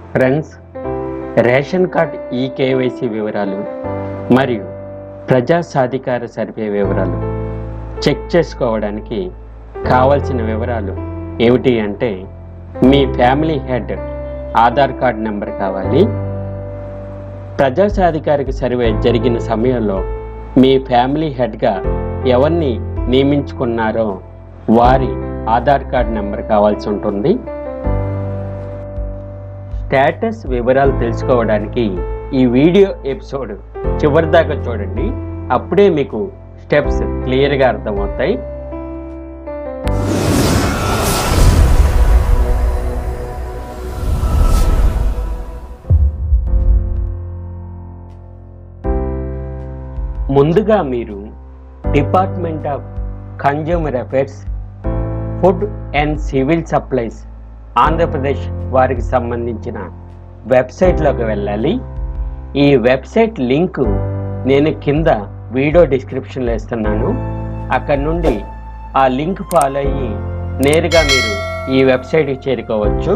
friends ration card e KYC వివరాలు మరియు ప్రజా సాధికార సర్వే వివరాలు చెక్ చేసుకోవడానికి కావాల్సిన వివరాలు ఏమిటి అంటే మీ family head Aadhaar card number కావాలి ప్రజా సాధికారిక సర్వే జరిగిన సమయంలో మీ ఫ్యామిలీ హెడ్గా ఎవరిని నియమించుకున్నారో వారి ఆధార్ కార్డ్ నెంబర్ కావాల్సి ఉంటుంది స్టేటస్ వివరాలు తెలుసుకోవడానికి ఈ వీడియో ఎపిసోడ్ చివరిదాకా చూడండి అప్పుడే మీకు స్టెప్స్ క్లియర్గా అర్థమవుతాయి ముందుగా మీరు department of consumer affairs food and civil supplies Andhra Pradesh వారికి సంబంధించిన వెబ్సైట్లోకి వెళ్ళాలి ఈ వెబ్సైట్ లింక్ నేను కింద వీడియో డిస్క్రిప్షన్లో ఇస్తున్నాను అక్కడ నుండి ఆ లింక్ ఫాలో అయ్యి నేరుగా మీరు ఈ వెబ్సైట్కి చేరుకోవచ్చు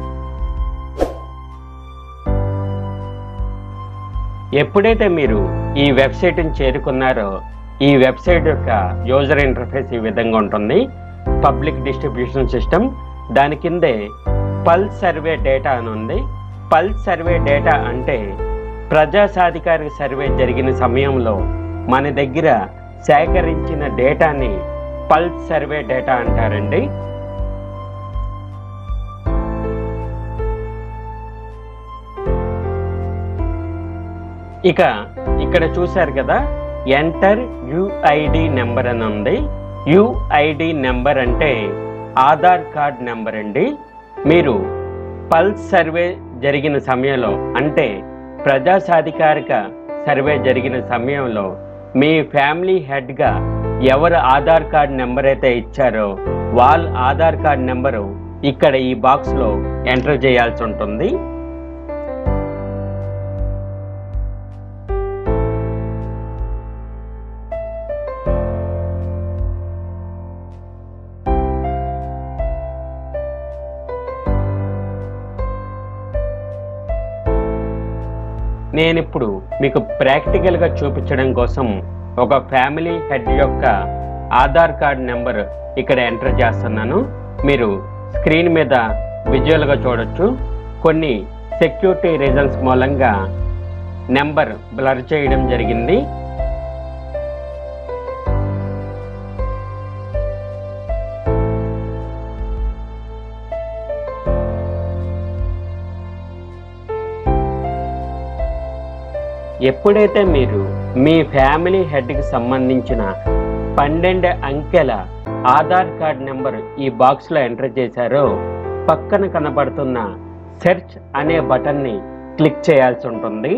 ఎప్పుడైతే మీరు ఈ వెబ్సైట్ని చేరుకున్నారో ఈ వెబ్సైట్ యొక్క యూజర్ ఇంటర్ఫేస్ ఈ విధంగా ఉంటుంది పబ్లిక్ డిస్ట్రిబ్యూషన్ సిస్టమ్ దాని కిందే పల్స్ సర్వే డేటా అని ఉంది పల్స్ సర్వే డేటా అంటే ప్రజా సాధికారిక సర్వే జరిగిన సమయంలో మన దగ్గర సేకరించిన డేటాని పల్స్ సర్వే డేటా అంటారండి ఇక ఇక్కడ చూశారు కదా ఎంటర్ యుఐడి నెంబర్ అని ఉంది యుఐడి నెంబర్ అంటే ఆధార్ కార్డ్ నెంబర్ అండి మీరు పల్స్ సర్వే జరిగిన సమయంలో అంటే ప్రజా సాధికారిక సర్వే జరిగిన సమయంలో మీ ఫ్యామిలీ హెడ్గా ఎవరు ఆధార్ కార్డ్ నెంబర్ అయితే ఇచ్చారో వాళ్ళ ఆధార్ కార్డ్ నెంబరు ఇక్కడ ఈ బాక్స్లో ఎంటర్ చేయాల్సి ఉంటుంది నేను ఇప్పుడు మీకు ప్రాక్టికల్గా చూపించడం కోసం ఒక ఫ్యామిలీ హెడ్ యొక్క ఆధార్ కార్డ్ నెంబర్ ఇక్కడ ఎంటర్ చేస్తున్నాను మీరు స్క్రీన్ మీద విజువల్గా చూడొచ్చు కొన్ని సెక్యూరిటీ రీజన్స్ మూలంగా నెంబర్ బ్లర్ చేయడం జరిగింది ఎప్పుడైతే మీరు మీ ఫ్యామిలీ హెడ్కి సంబంధించిన పన్నెండు అంకెల ఆధార్ కార్డ్ నెంబర్ ఈ బాక్స్లో ఎంటర్ చేశారో పక్కన కనబడుతున్న సెర్చ్ అనే బటన్ని క్లిక్ చేయాల్సి ఉంటుంది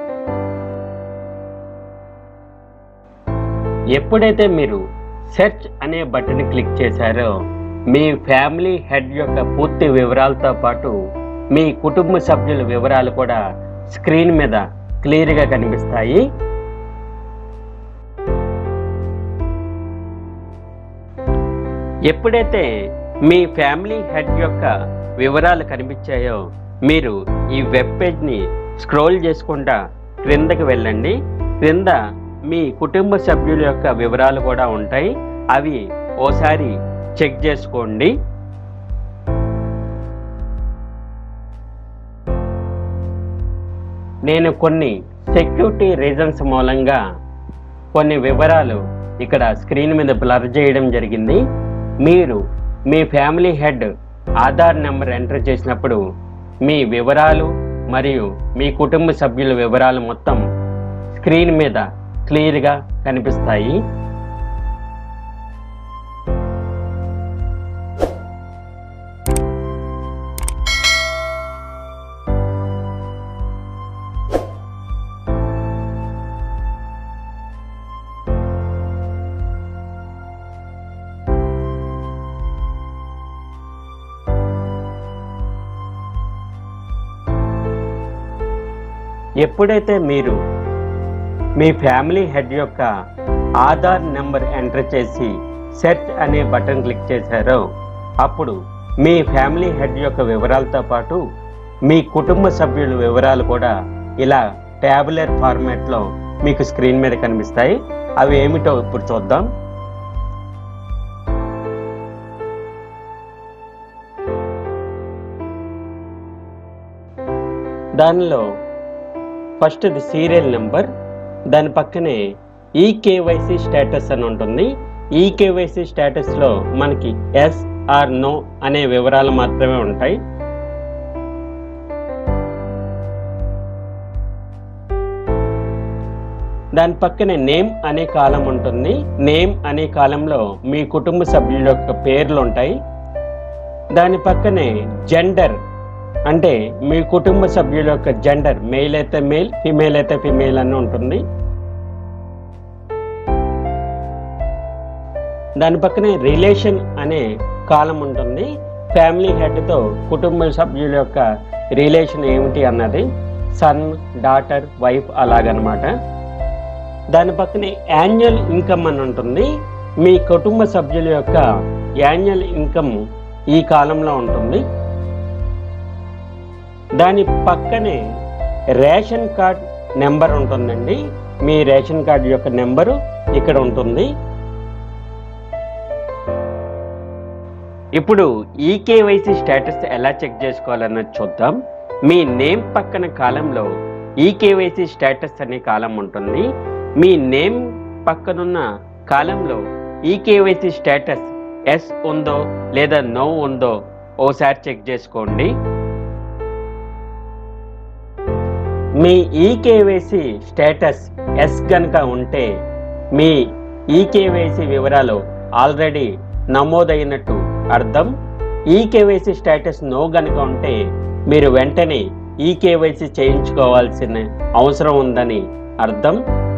ఎప్పుడైతే మీరు సెర్చ్ అనే బటన్ క్లిక్ చేశారో మీ ఫ్యామిలీ హెడ్ యొక్క పూర్తి వివరాలతో పాటు మీ కుటుంబ సభ్యుల వివరాలు కూడా స్క్రీన్ మీద క్లియర్గా కనిపిస్తాయి ఎప్పుడైతే మీ ఫ్యామిలీ హెడ్ యొక్క వివరాలు కనిపించాయో మీరు ఈ వెబ్ పేజ్ని స్క్రోల్ చేసుకుంటా క్రిందకి వెళ్ళండి క్రింద మీ కుటుంబ సభ్యుల యొక్క వివరాలు కూడా ఉంటాయి అవి ఓసారి చెక్ చేసుకోండి నేను కొన్ని సెక్యూరిటీ రీజన్స్ మూలంగా కొన్ని వివరాలు ఇక్కడ స్క్రీన్ మీద బ్లర్ చేయడం జరిగింది మీరు మీ family head Aadhaar number enter చేసినప్పుడు మీ వివరాలు మరియు మీ కుటుంబ సభ్యుల వివరాలు మొత్తం స్క్రీన్ మీద క్లియర్గా కనిపిస్తాయి ఎప్పుడైతే మీరు మీ ఫ్యామిలీ హెడ్ యొక్క ఆధార్ నెంబర్ ఎంటర్ చేసి సెర్చ్ అనే బటన్ క్లిక్ చేశారో అప్పుడు మీ ఫ్యామిలీ హెడ్ యొక్క వివరాలతో పాటు మీ కుటుంబ సభ్యుల వివరాలు కూడా ఇలా ట్యాబులర్ ఫార్మాట్లో మీకు స్క్రీన్ మీద కనిపిస్తాయి అవి ఏమిటో ఇప్పుడు చూద్దాం దానిలో ఫస్ట్ ది సీరియల్ నెంబర్ దాని పక్కనే ఈకేవైసీ స్టేటస్ అని ఉంటుంది ఈకేవైసీ స్టేటస్లో మనకి ఎస్ ఆర్ నో అనే వివరాలు మాత్రమే ఉంటాయి దాని పక్కనే నేమ్ అనే కాలం ఉంటుంది నేమ్ అనే కాలంలో మీ కుటుంబ సభ్యుల యొక్క పేర్లు ఉంటాయి దాని పక్కనే జెండర్ అంటే మీ కుటుంబ సభ్యుల యొక్క జెండర్ మెయిల్ అయితే మేల్ ఫిమేల్ అయితే ఫిమేల్ అని ఉంటుంది దాని పక్కనే రిలేషన్ అనే కాలం ఉంటుంది ఫ్యామిలీ హెడ్తో కుటుంబ సభ్యుల యొక్క రిలేషన్ ఏమిటి అన్నది సన్ డాటర్ వైఫ్ అలాగనమాట దాని పక్కనే యాన్యువల్ ఇన్కమ్ అని ఉంటుంది మీ కుటుంబ సభ్యుల యొక్క యాన్యువల్ ఇన్కమ్ ఈ కాలంలో ఉంటుంది దాని పక్కనే రేషన్ కార్డ్ నెంబర్ ఉంటుందండి మీ రేషన్ కార్డ్ యొక్క నెంబరు ఇక్కడ ఉంటుంది ఇప్పుడు ఈకేవైసీ స్టేటస్ ఎలా చెక్ చేసుకోవాలన్నది చూద్దాం మీ నేమ్ పక్కన కాలంలో ఈకేవైసీ స్టేటస్ అనే కాలం ఉంటుంది మీ నేమ్ పక్కనున్న కాలంలో ఈకేవైసీ స్టేటస్ ఎస్ ఉందో లేదా నో ఉందో ఓసారి చెక్ చేసుకోండి మీ ఈకేవైసీ స్టేటస్ ఎస్ కనుక ఉంటే మీ ఈకేవైసీ వివరాలు ఆల్రెడీ నమోదైనట్టు అర్థం ఈకేవైసీ స్టేటస్ నో గనుక ఉంటే మీరు వెంటనే ఈకేవైసీ చేయించుకోవాల్సిన అవసరం ఉందని అర్థం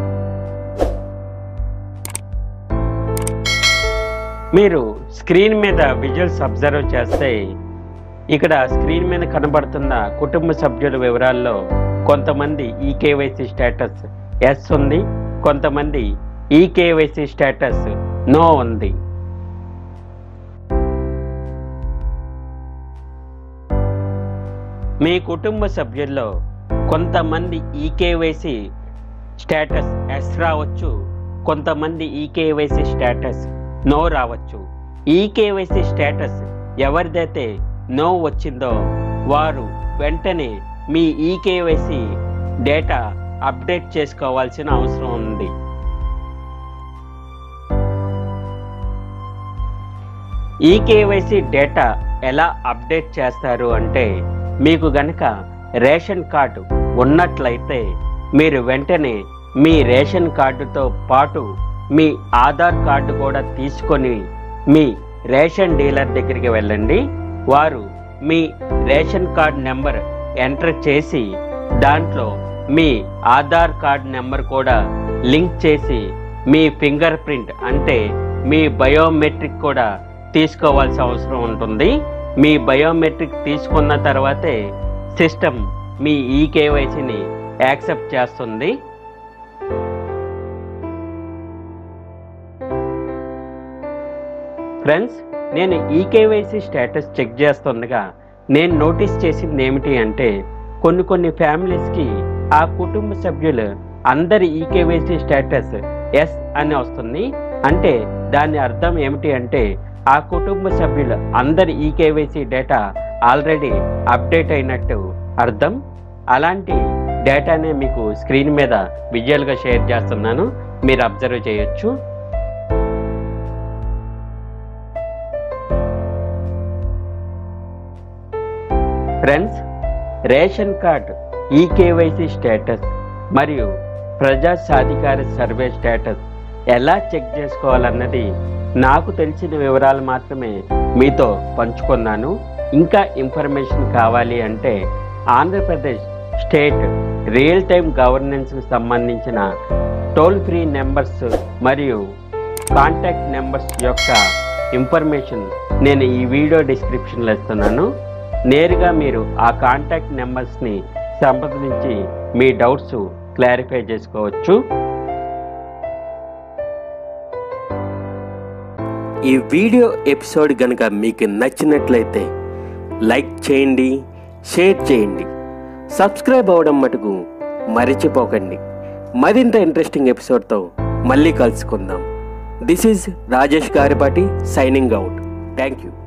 మీరు స్క్రీన్ మీద విజువల్స్ అబ్జర్వ్ చేస్తే ఇక్కడ స్క్రీన్ మీద కనబడుతున్న కుటుంబ సభ్యుల వివరాల్లో కొంతమంది ఈకేవైసీ స్టేటస్ ఎస్ ఉంది కొంతమంది ఈకేవైసీ స్టేటస్ నో ఉంది మీ కుటుంబ సభ్యుల్లో కొంతమంది ఈకేవైసీ స్టేటస్ ఎస్ రావచ్చు కొంతమంది ఈకేవైసీ స్టేటస్ నో రావచ్చు ఈకేవైసీ స్టేటస్ ఎవరిదైతే నో వచ్చిందో వారు వెంటనే మీ ఈకేవైసీ డేటా అప్డేట్ చేసుకోవాల్సిన అవసరం ఉంది ఈకేవైసీ డేటా ఎలా అప్డేట్ చేస్తారు అంటే మీకు గనక రేషన్ కార్డు ఉన్నట్లయితే మీరు వెంటనే మీ రేషన్ కార్డుతో పాటు మీ ఆధార్ కార్డు కూడా తీసుకొని మీ రేషన్ డీలర్ దగ్గరికి వెళ్ళండి వారు మీ రేషన్ కార్డ్ నెంబర్ ఎంటర్ చేసి దాంట్లో మీ ఆధార్ కార్డ్ నెంబర్ కూడా లింక్ చేసి మీ ఫింగర్ ప్రింట్ అంటే మీ బయోమెట్రిక్ కూడా తీసుకోవాల్సిన అవసరం ఉంటుంది మీ బయోమెట్రిక్ తీసుకున్న తర్వాతే సిస్టమ్ మీ ఈకేవైసీని యాక్సెప్ట్ చేస్తుంది ఫ్రెండ్స్ నేను ఈకేవైసీ స్టేటస్ చెక్ చేస్తుండగా నేను నోటీస్ చేసింది ఏమిటి అంటే కొన్ని కొన్ని ఫ్యామిలీస్కి ఆ కుటుంబ సభ్యులు అందరి ఈకేవైసీ స్టేటస్ ఎస్ అని వస్తుంది అంటే దాని అర్థం ఏమిటి అంటే ఆ కుటుంబ సభ్యులు అందరి ఈకేవైసీ డేటా ఆల్రెడీ అప్డేట్ అయినట్టు అర్థం అలాంటి డేటానే మీకు స్క్రీన్ మీద విజువల్గా షేర్ చేస్తున్నాను మీరు అబ్జర్వ్ చేయొచ్చు friends ration card eKYC status మరియు ప్రజా సాధికార సర్వే స్టేటస్ ఎలా చెక్ చేసుకోవాలన్నది నాకు తెలిసిన వివరాలు మాత్రమే మీతో పంచుకున్నాను ఇంకా ఇన్ఫర్మేషన్ కావాలి అంటే ఆంధ్రప్రదేశ్ స్టేట్ రియల్ టైం గవర్నెన్స్కి సంబంధించిన టోల్ ఫ్రీ నెంబర్స్ మరియు కాంటాక్ట్ నెంబర్స్ యొక్క ఇన్ఫర్మేషన్ నేను ఈ వీడియో డిస్క్రిప్షన్లో ఇస్తున్నాను నేరుగా మీరు ఆ కాంటాక్ట్ నెంబర్స్ని సంప్రదించి మీ డౌట్స్ క్లారిఫై చేసుకోవచ్చు ఈ వీడియో ఎపిసోడ్ కనుక మీకు నచ్చినట్లయితే లైక్ చేయండి షేర్ చేయండి సబ్స్క్రైబ్ అవ్వడం మటుకు మరిచిపోకండి మరింత ఇంట్రెస్టింగ్ ఎపిసోడ్తో మళ్ళీ కలుసుకుందాం this is Rajesh Garipati signing out thank you